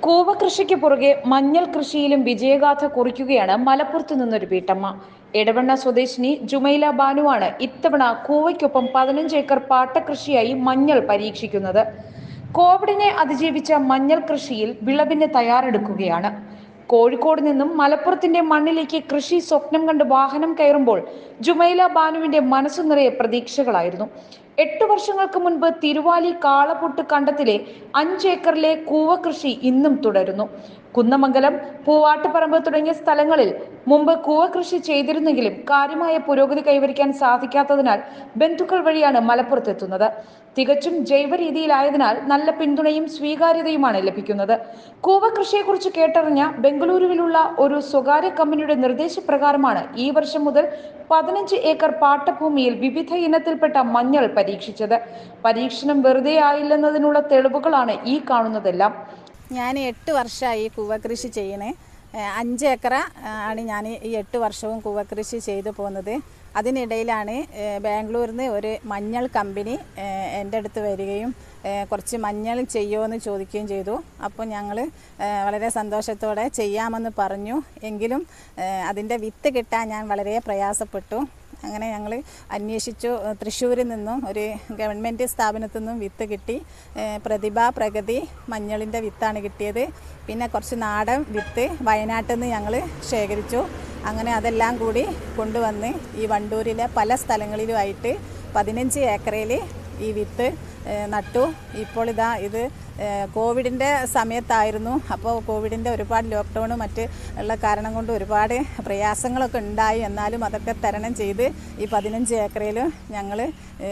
കൂവ കൃഷിക്ക് പുറകെ മഞ്ഞൾ കൃഷിയിലും വിജയഗാഥ കുറിക്കുകയാണ് മലപ്പുറത്ത് നിന്നൊരു വീട്ടമ്മ എടവണ്ണ സ്വദേശിനി ജുമൈല ബാനുവാണ് ഇത്തവണ കൂവയ്ക്കൊപ്പം പതിനഞ്ച് ഏക്കർ പാട്ടകൃഷിയായി മഞ്ഞൾ പരീക്ഷിക്കുന്നത് കോവിഡിനെ അതിജീവിച്ച മഞ്ഞൾ കൃഷിയിൽ വിളവിന് തയ്യാറെടുക്കുകയാണ് കോഴിക്കോട് നിന്നും മലപ്പുറത്തിന്റെ മണ്ണിലേക്ക് കൃഷി സ്വപ്നം കണ്ട് വാഹനം കയറുമ്പോൾ ജുമൈല ബാനുവിന്റെ മനസ്സു നിറയെ പ്രതീക്ഷകളായിരുന്നു എട്ടു വർഷങ്ങൾക്ക് മുൻപ് തിരുവാലി കാളപൊട്ട് കണ്ടത്തിലെ അഞ്ചേക്കറിലെ കൂവ കൃഷി ഇന്നും തുടരുന്നു കുന്നമംഗലം പൂവാട്ടുപറമ്പ് തുടങ്ങിയ സ്ഥലങ്ങളിൽ മുമ്പ് കൂവ കൃഷി ചെയ്തിരുന്നെങ്കിലും കാര്യമായ പുരോഗതി കൈവരിക്കാൻ സാധിക്കാത്തതിനാൽ ബന്ധുക്കൾ വഴിയാണ് മലപ്പുറത്തെത്തുന്നത് തികച്ചും ജൈവ രീതിയിലായതിനാൽ നല്ല പിന്തുണയും സ്വീകാര്യതയുമാണ് ലഭിക്കുന്നത് കൂവ കൃഷിയെക്കുറിച്ച് കേട്ടറിഞ്ഞ ബംഗളൂരുവിലുള്ള ഒരു സ്വകാര്യ കമ്പനിയുടെ നിർദ്ദേശപ്രകാരമാണ് ഈ വർഷം മുതൽ പതിനഞ്ച് ഏക്കർ പാട്ടഭൂമിയിൽ വിവിധ ഇനത്തിൽപ്പെട്ട മഞ്ഞൾ പരീക്ഷിച്ചത് പരീക്ഷണം വെറുതെ ആയില്ലെന്നതിനുള്ള തെളിവുകളാണ് ഈ കാണുന്നതെല്ലാം ഞാൻ എട്ട് വർഷമായി കൂവ കൃഷി ചെയ്യണേ ഏഹ് അഞ്ച് ഏക്കറ ആ, ആണ് ഞാൻ ഈ എട്ട് വർഷവും കൂവ കൃഷി ചെയ്തു പോകുന്നത് അതിനിടയിലാണ് ഏഹ് ബാംഗ്ലൂരിൽ നിന്ന് ഒരു മഞ്ഞൾ കമ്പനി ഏഹ് എൻ്റെ അടുത്ത് വരികയും ഏഹ് കുറച്ച് മഞ്ഞൾ ചെയ്യുമോ എന്ന് ചോദിക്കുകയും ചെയ്തു അപ്പോൾ ഞങ്ങൾ വളരെ സന്തോഷത്തോടെ ചെയ്യാമെന്ന് പറഞ്ഞു എങ്കിലും ഏഹ് അതിൻ്റെ വിത്ത് കിട്ടാൻ ഞാൻ വളരെ പ്രയാസപ്പെട്ടു അങ്ങനെ ഞങ്ങൾ അന്വേഷിച്ചു ഏഹ് തൃശ്ശൂരിൽ നിന്നും ഒരു ഗവൺമെൻറ് സ്ഥാപനത്തിൽ നിന്നും വിത്ത് കിട്ടി ഏഹ് പ്രതിഭ പ്രഗതി മഞ്ഞളിൻ്റെ വിത്താണ് കിട്ടിയത് പിന്നെ കുറച്ച് നാടൻ വിത്ത് വയനാട്ടിൽ നിന്ന് ഞങ്ങൾ ശേഖരിച്ചു അങ്ങനെ അതെല്ലാം കൂടി കൊണ്ടുവന്ന് ഈ വണ്ടൂരിലെ പല സ്ഥലങ്ങളിലുമായിട്ട് പതിനഞ്ച് ഏക്കറയിൽ ഈ വിത്ത് ഏഹ് നട്ടു ഇപ്പോൾ ഇതാ ഇത് ഏഹ് കോവിഡിൻ്റെ സമയത്തായിരുന്നു അപ്പോൾ കോവിഡിൻ്റെ ഒരുപാട് ലോക്ക്ഡൗണും മറ്റ് ഉള്ള കാരണം കൊണ്ട് ഒരുപാട് പ്രയാസങ്ങളൊക്കെ ഉണ്ടായി എന്നാലും അതൊക്കെ തരണം ചെയ്ത് ഈ പതിനഞ്ച് ഏക്കറയിൽ ഞങ്ങൾ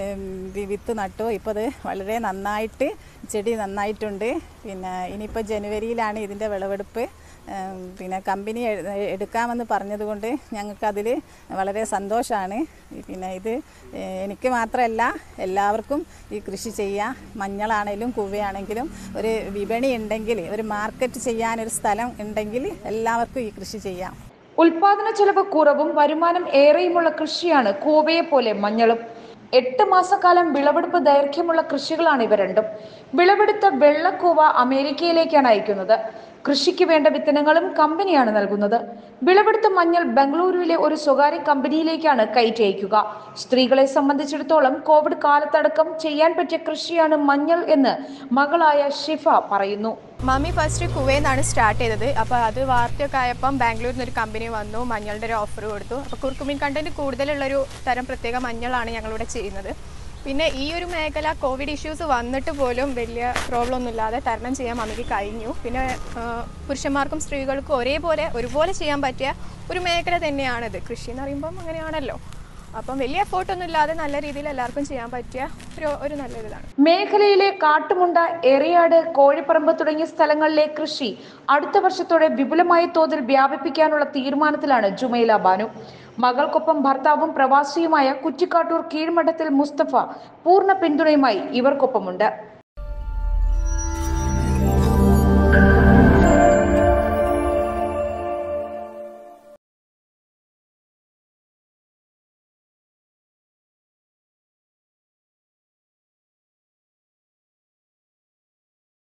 വിത്ത് നട്ടു ഇപ്പോൾ അത് വളരെ നന്നായിട്ട് ചെടി നന്നായിട്ടുണ്ട് പിന്നെ ഇനിയിപ്പോൾ ജനുവരിയിലാണ് ഇതിൻ്റെ വിളവെടുപ്പ് ഏം, പിന്നെ കമ്പനി എ- എടുക്കാമെന്ന് പറഞ്ഞതുകൊണ്ട് ഞങ്ങൾക്കതിൽ വളരെ സന്തോഷമാണ് പിന്നെ ഇത് ഏഹ്, എനിക്ക് മാത്രമല്ല എല്ലാവർക്കും ഈ കൃഷി ചെയ്യാം മഞ്ഞളാണെങ്കിലും കുവയാണെങ്കിലും ഒരു വിപണി ഉണ്ടെങ്കിൽ ഒരു മാർക്കറ്റ് ചെയ്യാനൊരു സ്ഥലം ഉണ്ടെങ്കിൽ എല്ലാവർക്കും ഈ കൃഷി ചെയ്യാം ഉൽപാദന ചെലവ് കുറവും വരുമാനം ഏറെയുമുള്ള കൃഷിയാണ് കൂവയെ പോലെ മഞ്ഞളും എട്ട് മാസക്കാലം വിളവെടുപ്പ് ദൈർഘ്യമുള്ള കൃഷികളാണ് ഇവ രണ്ടും വിളവെടുത്ത വെള്ളക്കൂവ അമേരിക്കയിലേക്കാണ് അയക്കുന്നത് കൃഷിക്ക് വേണ്ട വിത്തനങ്ങളും കമ്പനിയാണ് നൽകുന്നത് വിളവെടുത്ത മഞ്ഞൾ ബംഗളൂരുവിലെ ഒരു സ്വകാര്യ കമ്പനിയിലേക്കാണ് കയറ്റി അയക്കുക സ്ത്രീകളെ സംബന്ധിച്ചിടത്തോളം കോവിഡ് കാലത്തടക്കം ചെയ്യാൻ പറ്റിയ കൃഷിയാണ് മഞ്ഞൾ എന്ന് മകളായ ഷിഫ പറയുന്നു മമ്മി ഫസ്റ്റ് കുവേന്നാണ് സ്റ്റാർട്ട് ചെയ്തത് അപ്പോൾ അത് വാർത്തയൊക്കെ ആയപ്പം ബാംഗ്ലൂരിൽ നിന്ന് ഒരു കമ്പനി വന്നു മഞ്ഞളുടെ ഒരു ഓഫർ കൊടുത്തു അപ്പോൾ കുർക്കുമീൻ കണ്ടന്റ് കൂടുതലുള്ളൊരു തരം പ്രത്യേക മഞ്ഞളാണ് ഞങ്ങളിവിടെ ചെയ്യുന്നത് പിന്നെ ഈ ഒരു മേഖല കോവിഡ് ഇഷ്യൂസ് വന്നിട്ട് പോലും വലിയ പ്രോബ്ലം ഒന്നും ഇല്ലാതെ തരണം ചെയ്യാൻ മമ്മിക്ക് കഴിഞ്ഞു പിന്നെ ആ, പുരുഷന്മാർക്കും സ്ത്രീകൾക്കും ഒരേപോലെ ഒരുപോലെ ചെയ്യാൻ പറ്റിയ ഒരു മേഖല തന്നെയാണിത് കൃഷി എന്ന് പറയുമ്പം അങ്ങനെയാണല്ലോ അപ്പം വലിയ എഫേർട്ടൊന്നും ഇല്ലാതെ നല്ല രീതിയിൽ എല്ലാവർക്കും ചെയ്യാൻ പറ്റിയ ഒരു ഒരു നല്ലൊരിതാണ് മേഖലയിലെ കാട്ടുമുണ്ട എറിയാട് കോഴിപ്പറമ്പ് തുടങ്ങിയ സ്ഥലങ്ങളിലെ കൃഷി അടുത്ത വർഷത്തോടെ വിപുലമായ തോതിൽ വ്യാപിപ്പിക്കാനുള്ള തീരുമാനത്തിലാണ് ജുമൈല ബാനു മകൾക്കൊപ്പം ഭർത്താവും പ്രവാസിയുമായ കുറ്റിക്കാട്ടൂർ കീഴ്മഠത്തിൽ മുസ്തഫ പൂർണ്ണ പിന്തുണയുമായി ഇവർക്കൊപ്പമുണ്ട്